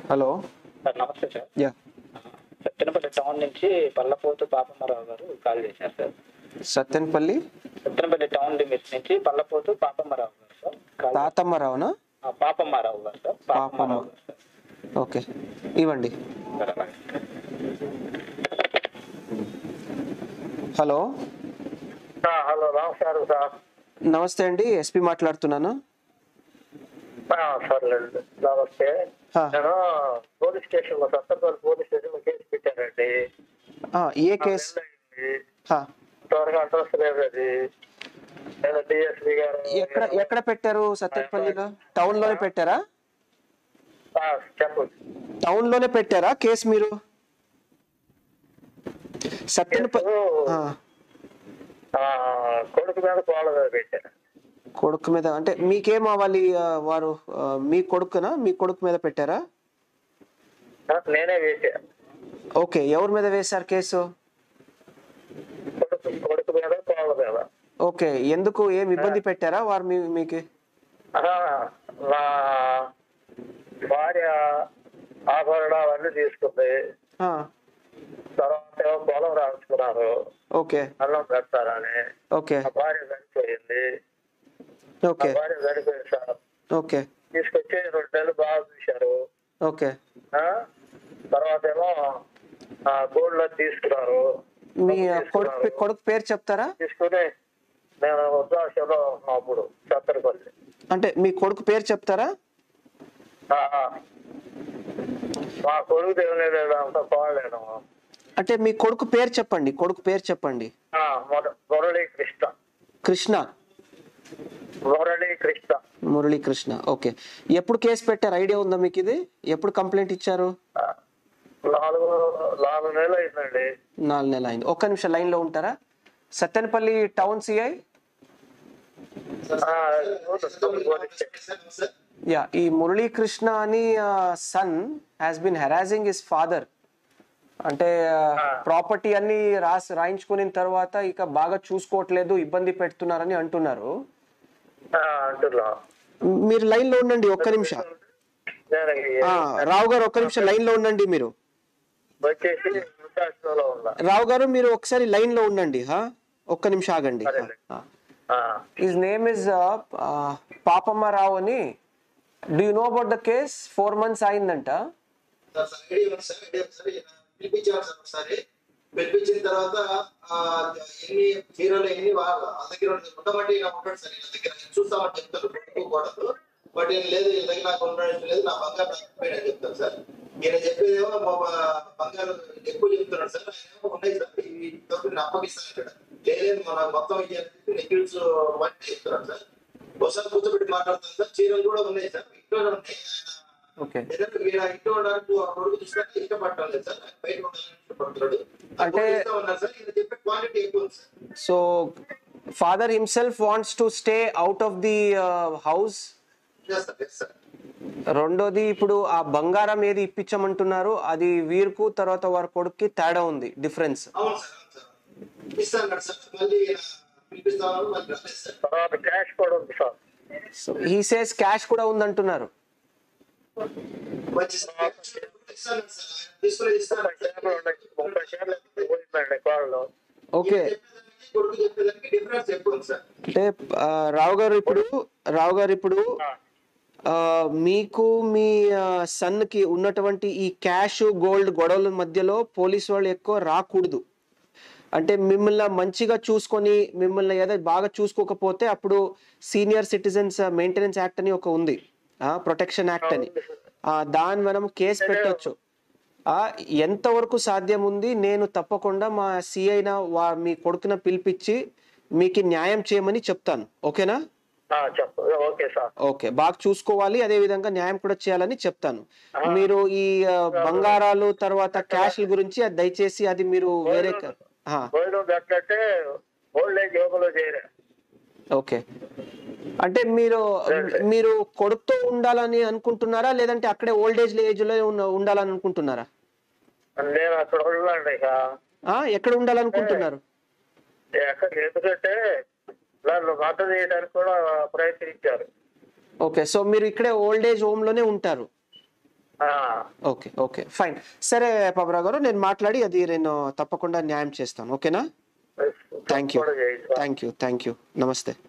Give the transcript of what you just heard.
Hello sir నమస్తే sir yeah Sattenapalli town నుంచి పల్లపోతు పాపమ్మరావు గారు కాల్ చేశారు sir Sattenapalli Sattenapalli town limit నుంచి పల్లపోతు పాపమ్మరావు గారు సార్ కాల్ తాతమ్మరావునా ఆ, పాపమ్మారావు గారు సార్ పాపమ్మారావు గారు సార్ ఓకే ఇవ్వండి సార్ అలాగే. హలో ఆ, హలో నమస్కారం సార్ నమస్తే అండి ఎస్పీ మాట్లాడుతున్నాను ఆ, సర్లేండి నమస్తే ఆ, నేను పోలీస్ స్టేషన్ లో సత్తపల్లి పోలీస్ స్టేషన్ లో కేసు పెట్టానండి ఆ, ఏ కేసు అయింది. ఆ, త్వరగా అడ్రస్ లేదు అది నేను డిఎస్పీ గారు ఎక్కడ ఎక్కడ పెట్టారు సత్తెనపల్లిలో టౌన్ లోనే పెట్టారా ఆ, చెప్పండి టౌన్ లోనే పెట్టారా కేసు మీరు సత్తెనపల్లి ఆ, ఆ, కొడుకు మీద కోళ్ళ మీద పెట్టాను కొడుకు మీద అంటే మీకేం అవ్వాలి ఆ, వారు ఆ, మీ కొడుకునా మీ కొడుకు మీద పెట్టారా ఆ, నేనే వేసాను ఓకే ఎవరి మీద వేశారు కేసు కొడుకు కొడుకు మీద కోళ్ళ మీద ఓకే ఎందుకు ఏం ఇబ్బంది పెట్టారా వారు మీ మీకు ఆ, నా భార్య ఆభరణాలు అన్ని తీసుకుంది ఆ, తర్వాత ఏమో పొలం రాసుకున్నారు ఓకే అన్నం పెడతారని ఓకే ఆ భార్య చనిపోయింది ఆ ఓకే భార్య చనిపోయింది సార్ ఓకే తీసుకొచ్చి రెండు నెలలు బాగా చూశారు ఓకే ఆ? తర్వాత ఏమో ఆ గోల్డ్ తీసుకున్నారు మీ ఆ, కొడుకు పే- కొడుకు పేరు చెప్తారా తీసుకుని నేను వృద్ధాశ్రమంలో ఉన్నాను అప్పుడు చత్తరపల్లి అంటే మీ కొడుకు పేరు చెప్తారా ఆ, ఆ. మా కొడుకు దేవుని అంతా పోలేను అంటే మీ కొడుకు పేరు చెప్పండి కొడుకు పేరు చెప్పండి ఆ, మొద- మురళీ కృష్ణ కృష్ణ మురళీ కృష్ణ మురళీ కృష్ణ ఓకే ఎప్పుడు కేసు పెట్టారు ఐడియా ఉందా మీకు ఇది ఎప్పుడు కంప్లైంట్ ఇచ్చారు ఆ, నాలుగు నాలుగు నెలలు అయిందండి నాలుగు నెలలు అయింది ఒక్క నిమిషం లైన్ లో ఉంటారా సత్తెనపల్లి టౌన్ సిఐ ఆ, పోలీస్ స్టేషన్. యా ఈ మురళీ కృష్ణ అని son has been harassing his father అంటే ప్రాపర్టీ అన్ని రాసి రాయించుకున్న తర్వాత ఇక బాగా చూసుకోవట్లేదు ఇబ్బంది పెడుతున్నారని అంటున్నారు ఆ, అంటున్నా మీరు లైన్ లో ఉండండి ఒక్క నిమిషం నేను ఈ- ఆ, రావు గారు ఒక్క నిమిషం లైన్ లో ఉండండి మీరు వచ్చేసి వృద్ధాశ్రమంలో ఉన్నా రావు గారు మీరు ఒకసారి లైన్ లో ఉండండి హా? ఒక్క నిమిషం ఆగండి సరేలే. ఆ, his name is Papammarao అని do you know about the case four months అయిందంట సార్ సార్ ఐడియా ఉంది సార్ ఐడియా ఉంది సార్ ఈయన పిలిపించారు సార్ ఒకసారి పిలిపించిన తర్వాత ఆ, ఎన్ని హీరోలు ఎన్ని వాళ్ళ ఆ దగ్గర ఉండమంటే ఈయన ఉంటాడు సార్ ఈయన దగ్గర నేను చూస్తామని చెప్తాను పెట్టుకోకూడదు బట్ ఈయన లేదు ఈయన దగ్గర నాకు ఉండడం లేదు నా బంగారు నాకు పోయినా చెప్తాను సార్ ఈయన చెప్పేదేమో మా బ- బంగారు ఎక్కువ చెప్తున్నాడు సార్ ఆయన ఏమో ఉన్నాయి సార్ ఇవి తోటి నేను అప్పగిస్తాను ఇక్కడ లేదు మన మొత్తం ఇయ్యాలని చెప్పి నెగిల్స్ వంటి చెప్తున్నాడు సార్ ఒకసారి కూర్చోబెట్టి మాట్లాడతాను సార్ చీరలు కూడా ఉన్నాయి సార్ ఇంట్లోనే ఉన్నాయి ఆయన ఓకే ఏదైనా వీళ్ళ ఇంట్లో ఉండడానికి ఆ కొడుకు చూసినట్టు ఇష్టపడటం లేదు సార్ బయట ఉండాలని ఇష్టపడుతున్నాడు అంటే- అంటే ఉన్నారు సార్ ఈయన చెప్పే క్వాలిటీ ఎక్కువ ఉంది sir so father himself wants to stay out of the house Yes, sir. Yes, sir. రెండోది ఇప్పుడు ఆ బంగారం ఏది ఇప్పించమంటున్నారు అది వీరుకు తర్వాత వారి కొడుక్కి తేడా ఉంది డిఫరెన్స్ అవును సార్ అవును సార్ ఇస్తాను సార్ మళ్ళీ ఈయన పిలిపిస్తాను మళ్ళీ రాలేదు సార్ తర్వాత క్యాష్ కూడా ఉంది sir so he says cash కూడా ఉందంటున్నారు మంచి సార్ ఇస్తాను సార్ ఆయన తీసుకుని ఇస్తాను ముప్పై షేర్లు ఉన్నాయి ముప్పై షేర్లు పోయిందండి కోళ్ళు ఓకే చెప్పేదానికి కొడుకు చెప్పేదానికి డిఫరెన్స్ ఎక్కువ ఉంది సార్ అంటే ఆ, రావు గారు ఇప్పుడు రావు గారు ఇప్పుడు ఆ, మీకు మీ సన్ కి ఉన్నటువంటి ఈ క్యాష్ గోల్డ్ గొడవల మధ్యలో పోలీస్ వాళ్ళు ఎక్కువ రాకూడదు అంటే మిమ్మల్ని మంచిగా చూసుకొని మిమ్మల్ని ఏదో బాగా చూసుకోకపోతే అప్పుడు సీనియర్ సిటిజన్స్ మెయింటెనెన్స్ యాక్ట్ అని ఒక ఉంది ప్రొటెక్షన్ యాక్ట్ అని ఆ, దాని మనం కేసు పెట్టొచ్చు ఆ, ఎంతవరకు సాధ్యం ఉంది నేను తప్పకుండా మా సిఐన వా మీ కొడుకున పిలిపించి మీకు న్యాయం చేయమని చెప్తాను ఓకేనా ఆ, చెప్పు ఓకే సార్ ఓకే బాగా చూసుకోవాలి అదే విధంగా న్యాయం కూడా చేయాలని చెప్తాను మీరు ఈ ఆ, బంగారాలు తర్వాత క్యాష్ గురించి అది దయచేసి అది మీరు వేరే క- ఆ, భోజనం పెట్టినట్టే ఓల్డ్ ఏజ్ యోగలో చేరా ఓకే అంటే మీరు మీరు కొడుకుతో ఉండాలని అనుకుంటున్నారా లేదంటే అక్కడే ఓల్డ్ ఏజ్ ఏజ్ లో ఉన్న- ఉండాలని అనుకుంటున్నారా నేను అక్కడ ఉన్నాండి ఇక ఆ, ఎక్కడ ఉండాలనుకుంటున్నారు ఎక్కడ ఎందుకంటే నన్ను మద్దతు చేయడానికి కూడా ప్రయత్నించారు ఓకే సో మీరు ఇక్కడే ఓల్డ్ ఏజ్ హోమ్ లోనే ఉంటారు ఆ, ఓకే ఓకే ఫైన్ సరే పాపరావు గారు నేను మాట్లాడి అది నేను తప్పకుండా న్యాయం చేస్తాను ఓకేనా థ్యాంక్ యూ కూడా చేయండి థ్యాంక్ యూ థ్యాంక్ యూ నమస్తే